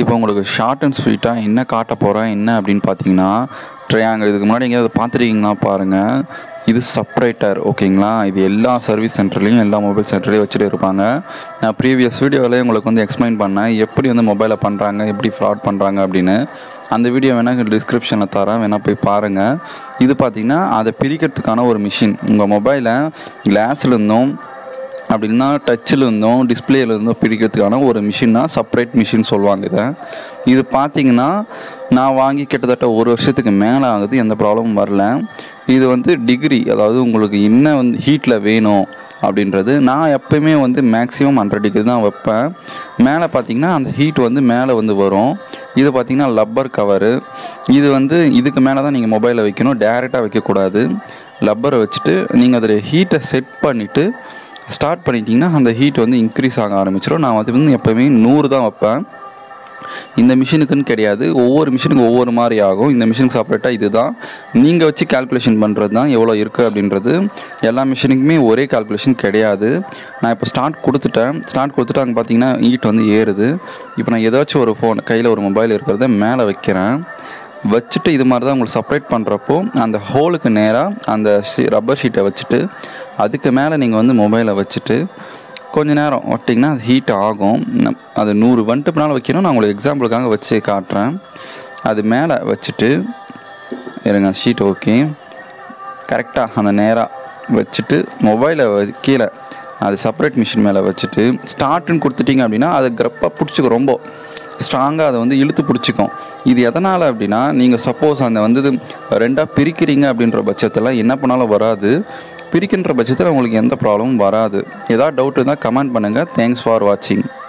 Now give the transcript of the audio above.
இப்போ உங்களுக்கு short and ஸ்வீட்டாக என்ன காட்ட போகிறேன் என்ன அப்படின்னு பார்த்தீங்கன்னா ட்ரையாங்கிள் இதுக்கு முன்னாடி எங்கேயாவது பார்த்துருக்கீங்களா பாருங்கள் இது செப்பரேட்டர் ஓகேங்களா இது எல்லா சர்வீஸ் சென்டர்லேயும் எல்லா மொபைல் சென்டர்லேயும் வச்சுட்டு இருப்பாங்க நான் ப்ரீவியஸ் வீடியோவில் உங்களுக்கு வந்து எக்ஸ்பிளைன் பண்ணேன் எப்படி வந்து மொபைலை பண்ணுறாங்க எப்படி ஃப்ராட் பண்ணுறாங்க அப்படின்னு அந்த வீடியோ வேணால் டிஸ்கிரிப்ஷனில் தரேன் வேணால் போய் பாருங்கள் இது பார்த்திங்கன்னா அதை பிரிக்கிறதுக்கான ஒரு மிஷின் உங்கள் மொபைலை கிளாஸில் இருந்தும் அப்படின்னா டச்சில் இருந்தும் டிஸ்பிளேல இருந்தும் பிரிக்கிறதுக்கான ஒரு மிஷின் தான் செப்பரேட் மிஷின் சொல்லுவாங்க இதை இது பார்த்தீங்கன்னா நான் வாங்கி கிட்டத்தட்ட ஒரு வருஷத்துக்கு மேலே ஆகுது எந்த ப்ராப்ளமும் வரல இது வந்து டிகிரி அதாவது உங்களுக்கு என்ன வந்து ஹீட்டில் வேணும் அப்படின்றது நான் எப்பயுமே வந்து மேக்ஸிமம் ஹண்ட்ரட் டிகிரி தான் வைப்பேன் மேலே பார்த்தீங்கன்னா அந்த ஹீட் வந்து மேலே வந்து வரும் இது பார்த்தீங்கன்னா லப்பர் கவரு இது வந்து இதுக்கு மேலே தான் நீங்கள் மொபைலை வைக்கணும் டேரெக்டாக வைக்கக்கூடாது லப்பரை வச்சுட்டு நீங்கள் அதில் ஹீட்டை செட் பண்ணிவிட்டு ஸ்டார்ட் பண்ணிட்டீங்கன்னா அந்த ஹீட் வந்து இன்க்ரீஸ் ஆக ஆரம்பிச்சிடும் நான் அது வந்து எப்போவுமே நூறு தான் வைப்பேன் இந்த மிஷினுக்குன்னு கிடையாது ஒவ்வொரு மிஷினுக்கு ஒவ்வொரு மாதிரி ஆகும் இந்த மிஷினுக்கு செப்பரேட்டாக இது தான் நீங்கள் வச்சு கால்குலேஷன் பண்ணுறது தான் எவ்வளோ இருக்குது அப்படின்றது எல்லா மிஷினுக்குமே ஒரே கால்குலேஷன் கிடையாது நான் இப்போ ஸ்டார்ட் கொடுத்துட்டேன் ஸ்டார்ட் கொடுத்துட்டு அங்கே பார்த்தீங்கன்னா ஹீட் வந்து ஏறுது இப்போ நான் ஏதாச்சும் ஒரு ஃபோன் கையில் ஒரு மொபைல் இருக்கிறத மேலே வைக்கிறேன் வச்சுட்டு இது மாதிரி தான் உங்களுக்கு செப்பரேட் பண்ணுறப்போ அந்த ஹோலுக்கு நேராக அந்த ரப்பர் ஷீட்டை வச்சுட்டு அதுக்கு மேலே நீங்கள் வந்து மொபைலை வச்சுட்டு கொஞ்ச நேரம் ஒட்டிங்கன்னா அது ஹீட் ஆகும் நம்- அது நூறு வந்துட்டு பின்னால் வைக்கணும் நான் உங்களுக்கு எக்ஸாம்பிளுக்காக வச்சு காட்டுறேன் அது மேலே வச்சுட்டு இருங்க ஷீட் ஓகே கரெக்டாக அந்த நேராக வச்சுட்டு மொபைலை கீழே அது செப்பரேட் மிஷின் மேலே வச்சுட்டு ஸ்டார்ட்னு கொடுத்துட்டீங்க அப்படின்னா அது கிரப்பாக பிடிச்சிக்கும் ரொம்ப ஸ்ட்ராங்காக அதை வந்து இழுத்து பிடிச்சிக்கும் இது எதனால் அப்படின்னா நீங்கள் சப்போஸ் அந்த வந்து ரெண்டாக பிரிக்கிறீங்க அப்படின்ற பட்சத்தில் என்ன பண்ணாலும் வராது பிரிக்கின்ற பட்சத்தில் உங்களுக்கு எந்த ப்ராப்ளமும் வராது ஏதாவது டவுட் இருந்தால் கமெண்ட் பண்ணுங்கள் தேங்க்ஸ் ஃபார் வாட்சிங்